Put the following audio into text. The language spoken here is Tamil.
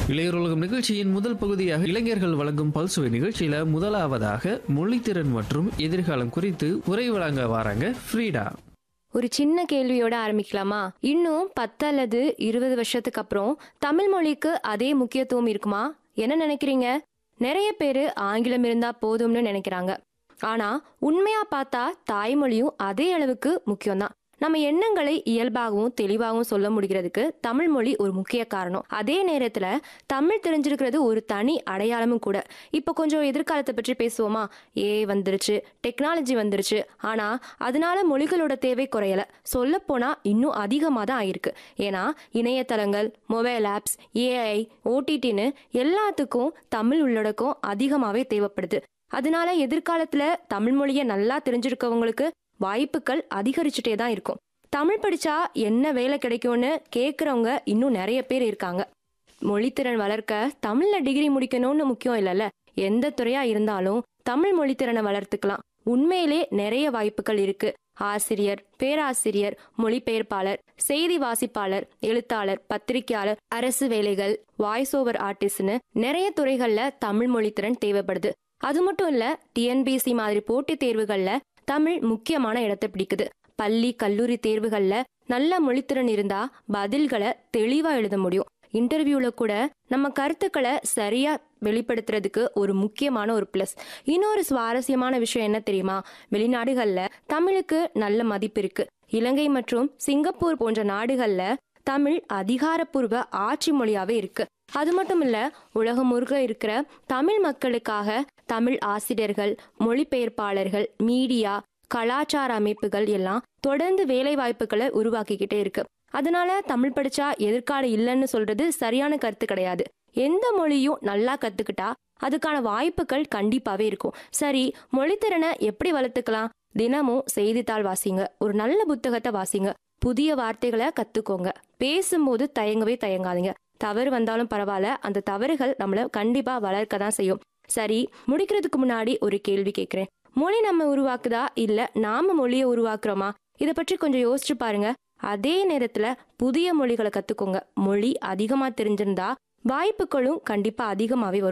இளையருலகம் நிகழ்ச்சியின் முதல் பகுதியாக இளைஞர்கள் வழங்கும் பல்சுவை நிகழ்ச்சியில முதலாவதாக மொழித்திறன் மற்றும் எதிர்காலம் குறித்து உரை வழங்க வராங்க ஃப்ரீடா ஒரு சின்ன கேள்வியோட ஆரம்பிக்கலாமா இன்னும் பத்து அல்லது இருபது வருஷத்துக்கு அப்புறம் தமிழ் மொழிக்கு அதே முக்கியத்துவம் இருக்குமா என்ன நினைக்கிறீங்க நிறைய பேர் ஆங்கிலம் இருந்தா போதும்னு நினைக்கிறாங்க ஆனா உண்மையா பார்த்தா தாய்மொழியும் அதே அளவுக்கு முக்கியம்தான் நம்ம எண்ணங்களை இயல்பாகவும் தெளிவாகவும் சொல்ல முடிகிறதுக்கு தமிழ் மொழி ஒரு முக்கிய காரணம் அதே நேரத்துல தமிழ் தெரிஞ்சிருக்கிறது ஒரு தனி அடையாளமும் கூட இப்போ கொஞ்சம் எதிர்காலத்தை பற்றி பேசுவோமா ஏ வந்துருச்சு டெக்னாலஜி வந்துருச்சு ஆனா அதனால மொழிகளோட தேவை குறையல சொல்ல போனா இன்னும் அதிகமாக தான் ஆயிருக்கு ஏன்னா இணையதளங்கள் மொபைல் ஆப்ஸ் ஏஐ ஓடிடின்னு எல்லாத்துக்கும் தமிழ் உள்ளடக்கம் அதிகமாகவே தேவைப்படுது அதனால எதிர்காலத்துல தமிழ் மொழியை நல்லா தெரிஞ்சிருக்கவங்களுக்கு வாய்ப்புகள் அதிகரிச்சுட்டே தான் இருக்கும் தமிழ் படிச்சா என்ன வேலை கிடைக்கும்னு கேட்குறவங்க இன்னும் நிறைய பேர் இருக்காங்க மொழித்திறன் வளர்க்க தமிழ்ல டிகிரி முடிக்கணும்னு முக்கியம் இல்லைல்ல எந்த துறையா இருந்தாலும் தமிழ் மொழித்திறனை வளர்த்துக்கலாம் உண்மையிலே நிறைய வாய்ப்புகள் இருக்கு ஆசிரியர் பேராசிரியர் மொழிபெயர்ப்பாளர் செய்தி வாசிப்பாளர் எழுத்தாளர் பத்திரிகையாளர் அரசு வேலைகள் வாய்ஸ் ஓவர் ஆர்டிஸ்ட்னு நிறைய துறைகள்ல தமிழ் மொழித்திறன் தேவைப்படுது அது மட்டும் இல்ல டிஎன்பிஎஸ்சி மாதிரி போட்டித் தேர்வுகள்ல தமிழ் முக்கியமான இடத்தை பிடிக்குது பள்ளி கல்லூரி தேர்வுகள்ல நல்ல மொழித்திறன் இருந்தா பதில்களை தெளிவா எழுத முடியும் இன்டர்வியூல கூட நம்ம கருத்துக்களை சரியா வெளிப்படுத்துறதுக்கு ஒரு முக்கியமான ஒரு பிளஸ் இன்னொரு சுவாரஸ்யமான விஷயம் என்ன தெரியுமா வெளிநாடுகள்ல தமிழுக்கு நல்ல மதிப்பு இருக்கு இலங்கை மற்றும் சிங்கப்பூர் போன்ற நாடுகள்ல தமிழ் அதிகாரப்பூர்வ ஆட்சி மொழியாவே இருக்கு அது மட்டும் இல்ல உலகம் முழுக்க இருக்கிற தமிழ் மக்களுக்காக தமிழ் ஆசிரியர்கள் மொழிபெயர்ப்பாளர்கள் மீடியா கலாச்சார அமைப்புகள் எல்லாம் தொடர்ந்து வேலை வாய்ப்புகளை உருவாக்கிக்கிட்டே இருக்கு அதனால தமிழ் படிச்சா எதிர்காலம் இல்லைன்னு சொல்றது சரியான கருத்து கிடையாது எந்த மொழியும் நல்லா கத்துக்கிட்டா அதுக்கான வாய்ப்புகள் கண்டிப்பாவே இருக்கும் சரி மொழித்திறனை எப்படி வளர்த்துக்கலாம் தினமும் செய்தித்தாள் வாசிங்க ஒரு நல்ல புத்தகத்தை வாசிங்க புதிய வார்த்தைகளை கத்துக்கோங்க பேசும்போது தயங்கவே தயங்காதீங்க தவறு வந்தாலும் பரவாயில்ல அந்த தவறுகள் நம்மள கண்டிப்பா வளர்க்க தான் செய்யும் சரி முடிக்கிறதுக்கு முன்னாடி ஒரு கேள்வி கேட்கிறேன் மொழி நம்ம உருவாக்குதா இல்ல நாம மொழியை உருவாக்குறோமா இதை பற்றி கொஞ்சம் யோசிச்சு பாருங்க அதே நேரத்துல புதிய மொழிகளை கத்துக்கோங்க மொழி அதிகமா தெரிஞ்சிருந்தா வாய்ப்புகளும் கண்டிப்பா அதிகமாவே வரும்